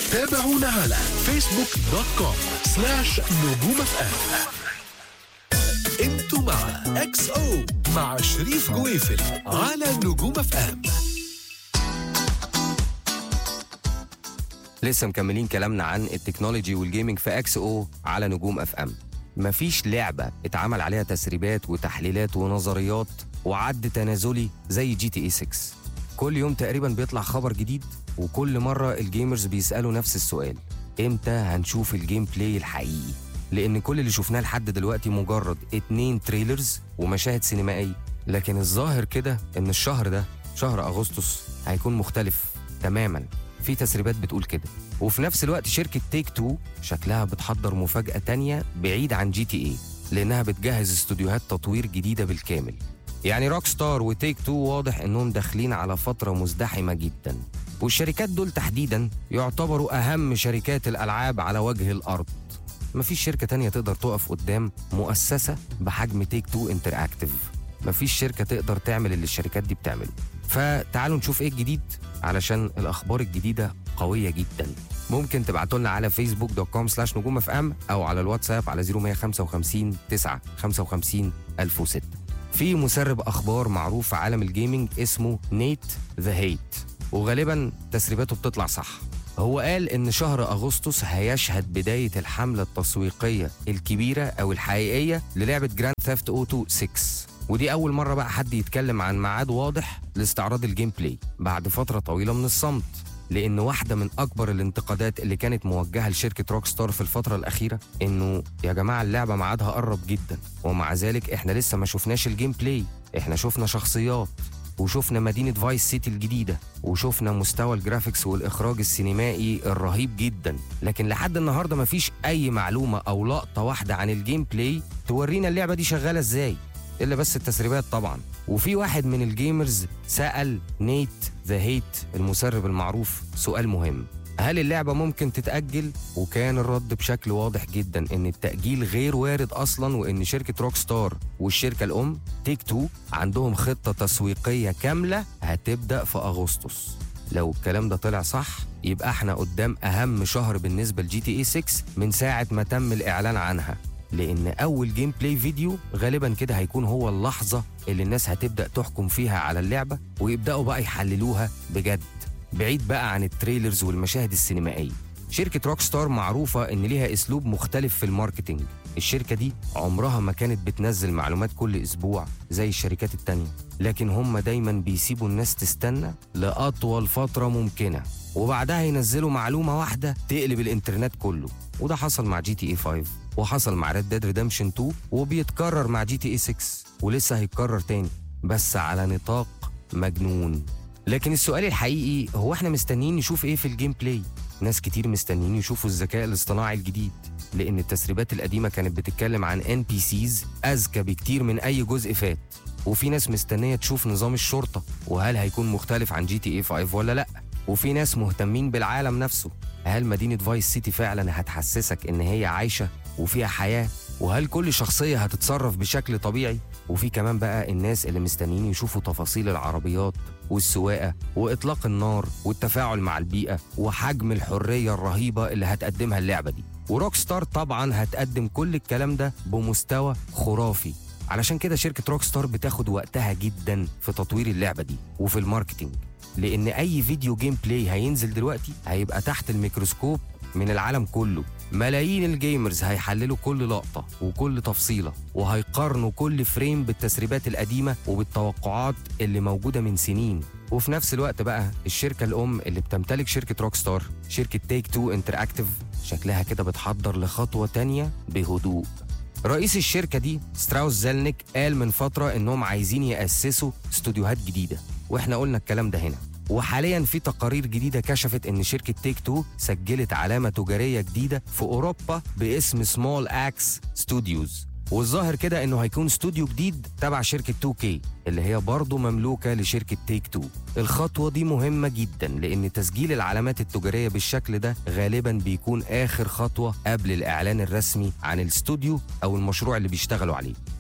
تابعونا على فيسبوك دوت كوم سلاش نجوم اف ام انتوا مع اكس او مع شريف جويفل على نجوم اف ام لسه مكملين كلامنا عن التكنولوجي والجيمنج في اكس او على نجوم اف ام مفيش لعبه اتعمل عليها تسريبات وتحليلات ونظريات وعد تنازلي زي جي تي اي 6 كل يوم تقريبا بيطلع خبر جديد وكل مره الجيمرز بيسالوا نفس السؤال امتى هنشوف الجيم بلاي الحقيقي لان كل اللي شفناه لحد دلوقتي مجرد اتنين تريلرز ومشاهد سينمائيه لكن الظاهر كده ان الشهر ده شهر اغسطس هيكون مختلف تماما في تسريبات بتقول كده وفي نفس الوقت شركة تيك تو شكلها بتحضر مفاجأة تانية بعيد عن جي تي اي لأنها بتجهز استوديوهات تطوير جديدة بالكامل يعني روك ستار وتيك تو واضح انهم داخلين على فترة مزدحمة جدا والشركات دول تحديدا يعتبروا أهم شركات الألعاب على وجه الأرض مفيش شركة تانية تقدر تقف قدام مؤسسة بحجم تيك تو انتراكتيف مفيش شركة تقدر تعمل اللي الشركات دي بتعمله فتعالوا نشوف ايه الجديد علشان الاخبار الجديده قويه جدا ممكن تبعتوا لنا على فيسبوك دوت كوم سلاش نجوم اف ام او على الواتساب على 0155 9 55 1006 في مسرب اخبار معروف في عالم الجيمنج اسمه نيت ذا هيت وغالبا تسريباته بتطلع صح هو قال ان شهر اغسطس هيشهد بدايه الحمله التسويقيه الكبيره او الحقيقيه للعبه جراند ثيفت اوتو 6 ودي أول مرة بقى حد يتكلم عن ميعاد واضح لاستعراض الجيم بلاي بعد فترة طويلة من الصمت لأن واحدة من أكبر الانتقادات اللي كانت موجهة لشركة روك ستار في الفترة الأخيرة إنه يا جماعة اللعبة ميعادها قرب جدا ومع ذلك إحنا لسه ما شفناش الجيم بلاي إحنا شفنا شخصيات وشفنا مدينة فايس سيتي الجديدة وشفنا مستوى الجرافيكس والإخراج السينمائي الرهيب جدا لكن لحد النهاردة مفيش أي معلومة أو لقطة واحدة عن الجيم بلاي تورينا اللعبة دي شغالة إزاي الا بس التسريبات طبعا وفي واحد من الجيمرز سال نيت ذا هيت المسرب المعروف سؤال مهم هل اللعبه ممكن تتاجل وكان الرد بشكل واضح جدا ان التاجيل غير وارد اصلا وان شركه روك ستار والشركه الام تيك تو عندهم خطه تسويقيه كامله هتبدا في اغسطس لو الكلام ده طلع صح يبقى احنا قدام اهم شهر بالنسبه لجي تي اي 6 من ساعه ما تم الاعلان عنها لان اول جيم بلاي فيديو غالبا كده هيكون هو اللحظه اللي الناس هتبدا تحكم فيها على اللعبه ويبداوا بقى يحللوها بجد بعيد بقى عن التريلرز والمشاهد السينمائيه شركة روك ستار معروفة إن ليها أسلوب مختلف في الماركتينج الشركة دي عمرها ما كانت بتنزل معلومات كل أسبوع زي الشركات التانية لكن هم دايما بيسيبوا الناس تستنى لأطول فترة ممكنة وبعدها ينزلوا معلومة واحدة تقلب الإنترنت كله وده حصل مع جي تي اي 5 وحصل مع ريد ديد ريدمشن 2 وبيتكرر مع جي تي اي 6 ولسه هيتكرر تاني بس على نطاق مجنون لكن السؤال الحقيقي هو احنا مستنيين نشوف ايه في الجيم بلاي ناس كتير مستنيين يشوفوا الذكاء الاصطناعي الجديد لان التسريبات القديمه كانت بتتكلم عن ان بي سيز اذكى بكتير من اي جزء فات وفي ناس مستنيه تشوف نظام الشرطه وهل هيكون مختلف عن جي تي اي 5 ولا لا وفي ناس مهتمين بالعالم نفسه هل مدينة فايس سيتي فعلا هتحسسك إن هي عايشة وفيها حياة؟ وهل كل شخصية هتتصرف بشكل طبيعي؟ وفي كمان بقى الناس اللي مستنيين يشوفوا تفاصيل العربيات والسواقة وإطلاق النار والتفاعل مع البيئة وحجم الحرية الرهيبة اللي هتقدمها اللعبة دي وروك ستار طبعا هتقدم كل الكلام ده بمستوى خرافي علشان كده شركة روك ستار بتاخد وقتها جدا في تطوير اللعبة دي وفي الماركتينج لان اي فيديو جيم بلاي هينزل دلوقتي هيبقى تحت الميكروسكوب من العالم كله ملايين الجيمرز هيحللوا كل لقطة وكل تفصيلة وهيقارنوا كل فريم بالتسريبات القديمة وبالتوقعات اللي موجودة من سنين وفي نفس الوقت بقى الشركة الأم اللي بتمتلك شركة روك ستار شركة تيك تو انتراكتيف شكلها كده بتحضر لخطوة تانية بهدوء رئيس الشركة دي ستراوس زلنك قال من فترة إنهم عايزين يأسسوا استوديوهات جديدة وإحنا قلنا الكلام ده هنا وحاليا في تقارير جديدة كشفت إن شركة تيك تو سجلت علامة تجارية جديدة في أوروبا باسم سمول أكس ستوديوز والظاهر كده انه هيكون استوديو جديد تبع شركه 2K اللي هي برضه مملوكه لشركه تيك تو الخطوه دي مهمه جدا لان تسجيل العلامات التجاريه بالشكل ده غالبا بيكون اخر خطوه قبل الاعلان الرسمي عن الاستوديو او المشروع اللي بيشتغلوا عليه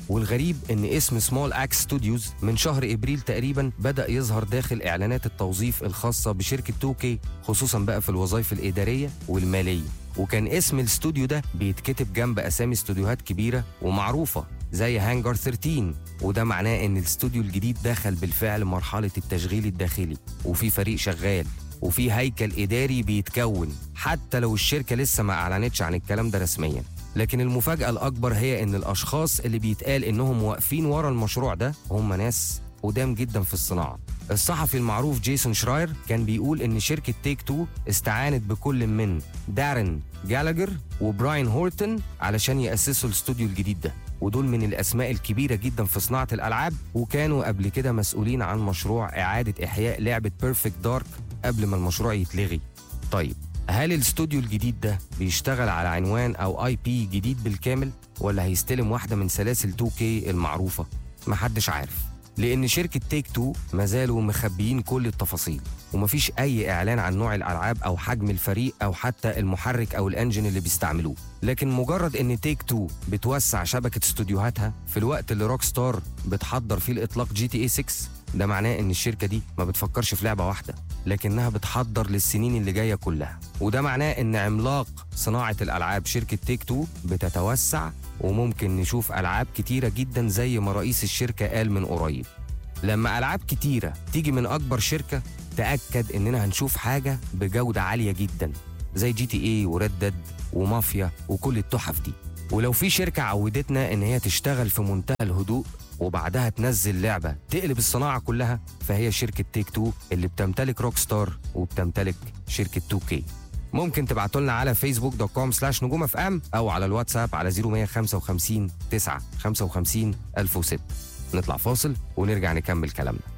والغريب ان اسم سمول اكس ستوديوز من شهر ابريل تقريبا بدا يظهر داخل اعلانات التوظيف الخاصه بشركه 2K خصوصا بقى في الوظائف الاداريه والماليه وكان اسم الاستوديو ده بيتكتب جنب اسامي استوديوهات كبيره ومعروفه زي هانجر 13 وده معناه ان الاستوديو الجديد دخل بالفعل مرحله التشغيل الداخلي وفي فريق شغال وفي هيكل اداري بيتكون حتى لو الشركه لسه ما اعلنتش عن الكلام ده رسميا لكن المفاجاه الاكبر هي ان الاشخاص اللي بيتقال انهم واقفين ورا المشروع ده هم ناس قدام جدا في الصناعه الصحفي المعروف جيسون شراير كان بيقول ان شركه تيك تو استعانت بكل من دارين جالاجر وبراين هورتون علشان ياسسوا الاستوديو الجديد ده ودول من الاسماء الكبيره جدا في صناعه الالعاب وكانوا قبل كده مسؤولين عن مشروع اعاده احياء لعبه بيرفكت دارك قبل ما المشروع يتلغي طيب هل الاستوديو الجديد ده بيشتغل على عنوان او اي بي جديد بالكامل ولا هيستلم واحده من سلاسل 2K المعروفه محدش عارف لان شركه تيك تو ما زالوا مخبيين كل التفاصيل ومفيش اي اعلان عن نوع الالعاب او حجم الفريق او حتى المحرك او الانجن اللي بيستعملوه لكن مجرد ان تيك تو بتوسع شبكه استوديوهاتها في الوقت اللي روك ستار بتحضر فيه الاطلاق جي تي اي 6 ده معناه ان الشركه دي ما بتفكرش في لعبه واحده لكنها بتحضر للسنين اللي جايه كلها وده معناه ان عملاق صناعه الالعاب شركه تيك تو بتتوسع وممكن نشوف العاب كتيره جدا زي ما رئيس الشركه قال من قريب لما العاب كتيره تيجي من اكبر شركه تاكد اننا هنشوف حاجه بجوده عاليه جدا زي جي تي اي وريد ديد ومافيا وكل التحف دي ولو في شركه عودتنا ان هي تشتغل في منتهى الهدوء وبعدها تنزل لعبه تقلب الصناعه كلها فهي شركه تيك تو اللي بتمتلك روك ستار وبتمتلك شركه 2K ممكن تبعتوا لنا على فيسبوك دوت كوم سلاش نجوم اف ام او على الواتساب على 0155 9 55 1006 نطلع فاصل ونرجع نكمل كلامنا